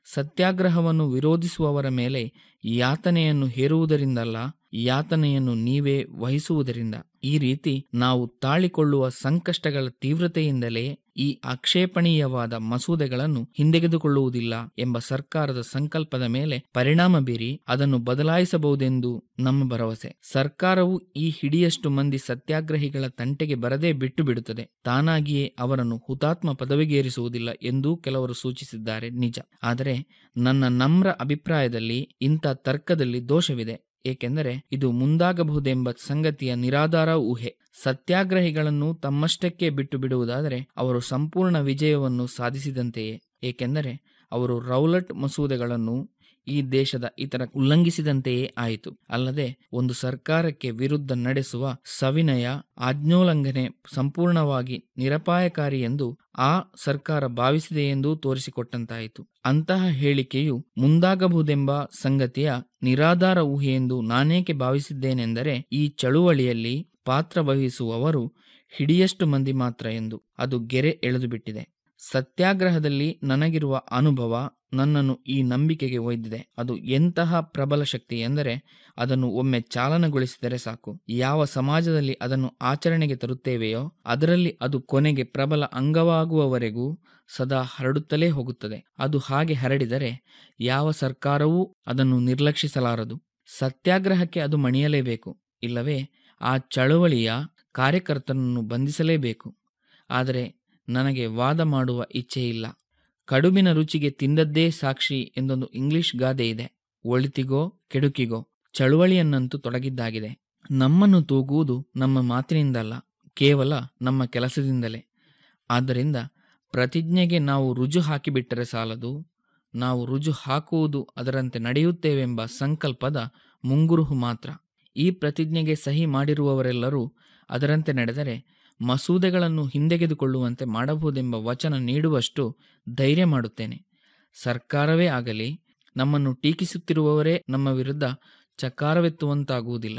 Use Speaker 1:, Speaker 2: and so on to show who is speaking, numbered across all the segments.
Speaker 1: ಸತ್ಯಾಗ್ರಹವನ್ನು ವಿರೋಧಿಸುವವರ ಮೇಲೆ ಯಾತನೆಯನ್ನು ಹೇರುವುದರಿಂದಲ್ಲ ಯಾತನೆಯನ್ನು ನೀವೇ ವಹಿಸುವುದರಿಂದ ಈ ರೀತಿ ನಾವು ತಾಳಿಕೊಳ್ಳುವ ಸಂಕಷ್ಟಗಳ ತೀವ್ರತೆಯಿಂದಲೇ ಈ ಆಕ್ಷೇಪಣೀಯವಾದ ಮಸೂದೆಗಳನ್ನು ಹಿಂದೆಗೆದುಕೊಳ್ಳುವುದಿಲ್ಲ ಎಂಬ ಸರ್ಕಾರದ ಸಂಕಲ್ಪದ ಮೇಲೆ ಪರಿಣಾಮ ಬೀರಿ ಅದನ್ನು ಬದಲಾಯಿಸಬಹುದೆಂದು ನಮ್ಮ ಭರವಸೆ ಸರ್ಕಾರವು ಈ ಹಿಡಿಯಷ್ಟು ಮಂದಿ ಸತ್ಯಾಗ್ರಹಿಗಳ ತಂಟೆಗೆ ಬರದೇ ಬಿಟ್ಟು ಬಿಡುತ್ತದೆ ತಾನಾಗಿಯೇ ಅವರನ್ನು ಹುತಾತ್ಮ ಪದವಿಗೇರಿಸುವುದಿಲ್ಲ ಎಂದೂ ಕೆಲವರು ಸೂಚಿಸಿದ್ದಾರೆ ನಿಜ ಆದರೆ ನನ್ನ ನಮ್ರ ಅಭಿಪ್ರಾಯದಲ್ಲಿ ಇಂಥ ತರ್ಕದಲ್ಲಿ ದೋಷವಿದೆ ಏಕೆಂದರೆ ಇದು ಮುಂದಾಗಬಹುದೆಂಬ ಸಂಗತಿಯ ನಿರಾಧಾರ ಊಹೆ ಸತ್ಯಾಗ್ರಹಿಗಳನ್ನು ತಮ್ಮಷ್ಟಕ್ಕೆ ಬಿಟ್ಟು ಬಿಡುವುದಾದರೆ ಅವರು ಸಂಪೂರ್ಣ ವಿಜಯವನ್ನು ಸಾಧಿಸಿದಂತೆಯೇ ಏಕೆಂದರೆ ಅವರು ರೌಲಟ್ ಮಸೂದೆಗಳನ್ನು ಈ ದೇಶದ ಇತರ ಉಲ್ಲಂಘಿಸಿದಂತೆಯೇ ಆಯಿತು ಅಲ್ಲದೆ ಒಂದು ಸರ್ಕಾರಕ್ಕೆ ವಿರುದ್ಧ ನಡೆಸುವ ಸವಿನಯ ಆಜ್ಞೋಲ್ಲಂಘನೆ ಸಂಪೂರ್ಣವಾಗಿ ನಿರಪಾಯಕಾರಿ ಎಂದು ಆ ಸರ್ಕಾರ ಭಾವಿಸಿದೆ ಎಂದು ತೋರಿಸಿಕೊಟ್ಟಂತಾಯಿತು ಅಂತಹ ಹೇಳಿಕೆಯು ಮುಂದಾಗಬಹುದೆಂಬ ಸಂಗತಿಯ ನಿರಾಧಾರ ಊಹೆಯೆಂದು ನಾನೇಕೆ ಭಾವಿಸಿದ್ದೇನೆಂದರೆ ಈ ಚಳುವಳಿಯಲ್ಲಿ ಪಾತ್ರ ವಹಿಸುವವರು ಹಿಡಿಯಷ್ಟು ಮಂದಿ ಮಾತ್ರ ಎಂದು ಅದು ಗೆರೆ ಎಳೆದುಬಿಟ್ಟಿದೆ ಸತ್ಯಾಗ್ರಹದಲ್ಲಿ ನನಗಿರುವ ಅನುಭವ ನನ್ನನ್ನು ಈ ನಂಬಿಕೆಗೆ ಒಯ್ದಿದೆ ಅದು ಎಂತಹ ಪ್ರಬಲ ಶಕ್ತಿ ಎಂದರೆ ಅದನ್ನು ಒಮ್ಮೆ ಚಾಲನಗೊಳಿಸಿದರೆ ಸಾಕು ಯಾವ ಸಮಾಜದಲ್ಲಿ ಅದನ್ನು ಆಚರಣೆಗೆ ತರುತ್ತೇವೆಯೋ ಅದರಲ್ಲಿ ಅದು ಕೊನೆಗೆ ಪ್ರಬಲ ಅಂಗವಾಗುವವರೆಗೂ ಸದಾ ಹರಡುತ್ತಲೇ ಹೋಗುತ್ತದೆ ಅದು ಹಾಗೆ ಹರಡಿದರೆ ಯಾವ ಸರ್ಕಾರವೂ ಅದನ್ನು ನಿರ್ಲಕ್ಷಿಸಲಾರದು ಸತ್ಯಾಗ್ರಹಕ್ಕೆ ಅದು ಮಣಿಯಲೇಬೇಕು ಇಲ್ಲವೇ ಆ ಚಳವಳಿಯ ಕಾರ್ಯಕರ್ತನನ್ನು ಬಂಧಿಸಲೇಬೇಕು ಆದರೆ ನನಗೆ ವಾದ ಮಾಡುವ ಇಚ್ಛೆ ಇಲ್ಲ ಕಡುಬಿನ ರುಚಿಗೆ ತಿಂದದ್ದೇ ಸಾಕ್ಷಿ ಎಂದೊಂದು ಇಂಗ್ಲಿಷ್ ಗಾದೆ ಇದೆ ಒಳಿತಿಗೋ ಕೆಡುಕಿಗೋ ಚಳುವಳಿಯನ್ನಂತೂ ತೊಡಗಿದ್ದಾಗಿದೆ ನಮ್ಮನ್ನು ತೂಗುವುದು ನಮ್ಮ ಮಾತಿನಿಂದಲ್ಲ ಕೇವಲ ನಮ್ಮ ಕೆಲಸದಿಂದಲೇ ಆದ್ದರಿಂದ ಪ್ರತಿಜ್ಞೆಗೆ ನಾವು ರುಜು ಹಾಕಿಬಿಟ್ಟರೆ ಸಾಲದು ನಾವು ರುಜು ಹಾಕುವುದು ಅದರಂತೆ ನಡೆಯುತ್ತೇವೆಂಬ ಸಂಕಲ್ಪದ ಮುಂಗುರುಹು ಮಾತ್ರ ಈ ಪ್ರತಿಜ್ಞೆಗೆ ಸಹಿ ಮಾಡಿರುವವರೆಲ್ಲರೂ ಅದರಂತೆ ನಡೆದರೆ ಮಸೂದೆಗಳನ್ನು ಹಿಂದೆಗೆದುಕೊಳ್ಳುವಂತೆ ಮಾಡಬಹುದೆಂಬ ವಚನ ನೀಡುವಷ್ಟು ಧೈರ್ಯ ಮಾಡುತ್ತೇನೆ ಸರ್ಕಾರವೇ ಆಗಲಿ ನಮ್ಮನ್ನು ಟೀಕಿಸುತ್ತಿರುವವರೇ ನಮ್ಮ ವಿರುದ್ಧ ಚಕಾರವೆತ್ತುವಂತಾಗುವುದಿಲ್ಲ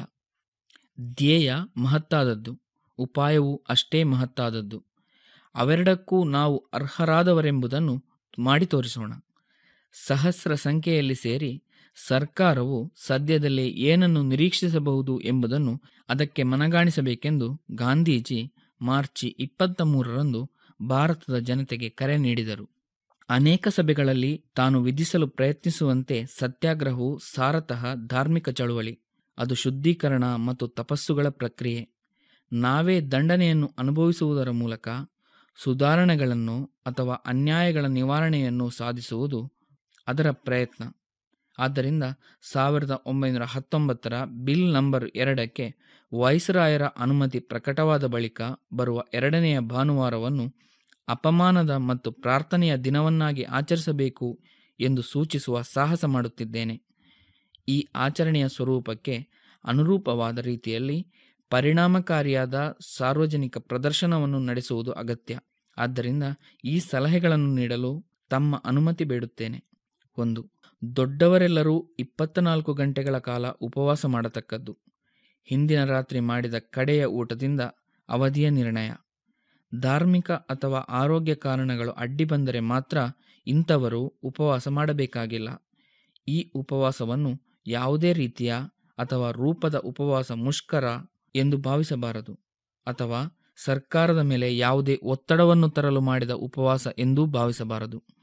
Speaker 1: ಧ್ಯೇಯ ಮಹತ್ತಾದದ್ದು ಉಪಾಯವೂ ಅಷ್ಟೇ ಮಹತ್ತಾದದ್ದು ಅವೆರಡಕ್ಕೂ ನಾವು ಅರ್ಹರಾದವರೆಂಬುದನ್ನು ಮಾಡಿ ತೋರಿಸೋಣ ಸಹಸ್ರ ಸಂಖ್ಯೆಯಲ್ಲಿ ಸೇರಿ ಸರ್ಕಾರವು ಸದ್ಯದಲ್ಲೇ ಏನನ್ನು ನಿರೀಕ್ಷಿಸಬಹುದು ಎಂಬುದನ್ನು ಅದಕ್ಕೆ ಮನಗಾಣಿಸಬೇಕೆಂದು ಗಾಂಧೀಜಿ ಮಾರ್ಚಿ ಇಪ್ಪತ್ತ ಮೂರರಂದು ಭಾರತದ ಜನತೆಗೆ ಕರೆ ನೀಡಿದರು ಅನೇಕ ಸಭೆಗಳಲ್ಲಿ ತಾನು ವಿಧಿಸಲು ಪ್ರಯತ್ನಿಸುವಂತೆ ಸತ್ಯಾಗ್ರಹವು ಸಾರತಃ ಧಾರ್ಮಿಕ ಚಳುವಳಿ ಅದು ಶುದ್ಧೀಕರಣ ಮತ್ತು ತಪಸ್ಸುಗಳ ಪ್ರಕ್ರಿಯೆ ನಾವೇ ದಂಡನೆಯನ್ನು ಅನುಭವಿಸುವುದರ ಮೂಲಕ ಸುಧಾರಣೆಗಳನ್ನು ಅಥವಾ ಅನ್ಯಾಯಗಳ ನಿವಾರಣೆಯನ್ನು ಸಾಧಿಸುವುದು ಅದರ ಪ್ರಯತ್ನ ಆದ್ದರಿಂದ ಸಾವಿರದ ಒಂಬೈನೂರ ಹತ್ತೊಂಬತ್ತರ ಬಿಲ್ ನಂಬರ್ ಎರಡಕ್ಕೆ ವೈಸ್ರಾಯರ ಅನುಮತಿ ಪ್ರಕಟವಾದ ಬಳಿಕ ಬರುವ ಎರಡನೆಯ ಭಾನುವಾರವನ್ನು ಅಪಮಾನದ ಮತ್ತು ಪ್ರಾರ್ಥನೆಯ ದಿನವನ್ನಾಗಿ ಆಚರಿಸಬೇಕು ಎಂದು ಸೂಚಿಸುವ ಸಾಹಸ ಮಾಡುತ್ತಿದ್ದೇನೆ ಈ ಆಚರಣೆಯ ಸ್ವರೂಪಕ್ಕೆ ಅನುರೂಪವಾದ ರೀತಿಯಲ್ಲಿ ಪರಿಣಾಮಕಾರಿಯಾದ ಸಾರ್ವಜನಿಕ ಪ್ರದರ್ಶನವನ್ನು ನಡೆಸುವುದು ಅಗತ್ಯ ಆದ್ದರಿಂದ ಈ ಸಲಹೆಗಳನ್ನು ನೀಡಲು ತಮ್ಮ ಅನುಮತಿ ಬೇಡುತ್ತೇನೆ ಒಂದು ದೊಡ್ಡವರೆಲ್ಲರೂ ಇಪ್ಪತ್ತ ನಾಲ್ಕು ಗಂಟೆಗಳ ಕಾಲ ಉಪವಾಸ ಮಾಡತಕ್ಕದ್ದು ಹಿಂದಿನ ರಾತ್ರಿ ಮಾಡಿದ ಕಡೆಯ ಊಟದಿಂದ ಅವಧಿಯ ನಿರ್ಣಯ ಧಾರ್ಮಿಕ ಅಥವಾ ಆರೋಗ್ಯ ಕಾರಣಗಳು ಅಡ್ಡಿ ಬಂದರೆ ಮಾತ್ರ ಇಂಥವರು ಉಪವಾಸ ಮಾಡಬೇಕಾಗಿಲ್ಲ ಈ ಉಪವಾಸವನ್ನು ಯಾವುದೇ ರೀತಿಯ ಅಥವಾ ರೂಪದ ಉಪವಾಸ ಮುಷ್ಕರ ಎಂದು ಭಾವಿಸಬಾರದು ಅಥವಾ ಸರ್ಕಾರದ ಮೇಲೆ ಯಾವುದೇ ಒತ್ತಡವನ್ನು ತರಲು ಮಾಡಿದ ಉಪವಾಸ ಎಂದೂ ಭಾವಿಸಬಾರದು